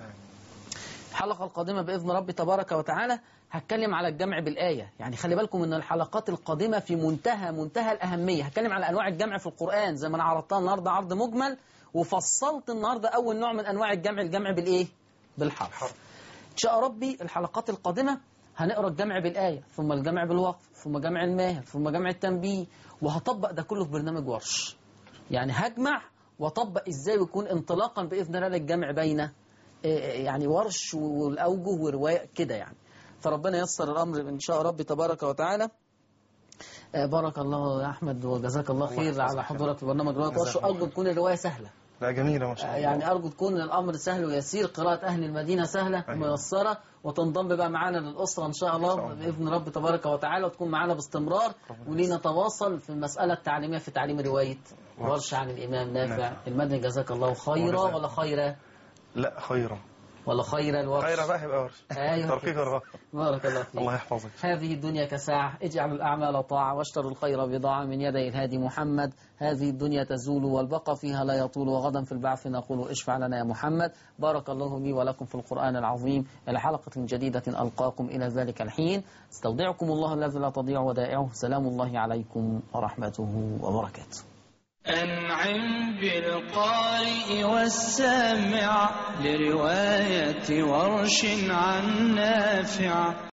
الحلقة القادمة بإذن ربي تبارك وتعالى هتكلم على الجمع بالآية يعني خلي بالكم ان الحلقات القادمة في منتهى منتهى الأهمية هتكلم على أنواع الجمع في القرآن زي ما أنا عرضتها النهاردة عرض مجمل وفصلت النهاردة أول نوع من أنواع الجمع الجمع بالإيه؟ بالحرف إن شاء ربي الحلقات القادمة هنقرا الجمع بالآية ثم الجمع بالوقف ثم جمع الماهر ثم جمع التنبيه وهطبق ده كله في برنامج ورش يعني هجمع واطبق ازاي ويكون انطلاقا باذن الله للجمع بين آه، يعني ورش والاوجه وروايه كده يعني فربنا ييسر الامر ان شاء ربي تبارك وتعالى آه، بارك الله يا احمد وجزاك الله خير يحفظك على يا حضورك في برنامج روايه جزاك ورش الله ارجو تكون الروايه سهله لا جميلة ما شاء الله يعني أرجو تكون الأمر سهل ويسير قراءة أهل المدينة سهلة أيوة. وميسرة وتنضم بقى معانا للأسرة إن شاء الله إن شاء الله. بإذن رب تبارك وتعالى وتكون معانا باستمرار ولنتواصل في المسألة التعليمية في تعليم رواية ورش عن الإمام نافع نافع. المدني جزاك الله خيرا وجزاك. ولا خيرا لا خيرا ولا خيرا الورش خيرا بقى يبقى ورش أيوة ترقيق كده. الرغبة بارك الله فيك الله يحفظك هذه الدنيا كساعة اجعل الأعمال طاعة واشتروا الخير بضاعة من يدي الهادي محمد هذه الدنيا تزول والبقى فيها لا يطول وغدا في البعث نقول اشفع لنا يا محمد بارك الله لي ولكم في القرآن العظيم إلى حلقة جديدة ألقاكم إلى ذلك الحين استودعكم الله الذي لا تضيع ودائعه سلام الله عليكم ورحمته وبركاته أنعم بالقارئ والسامع لرواية ورش عن نافع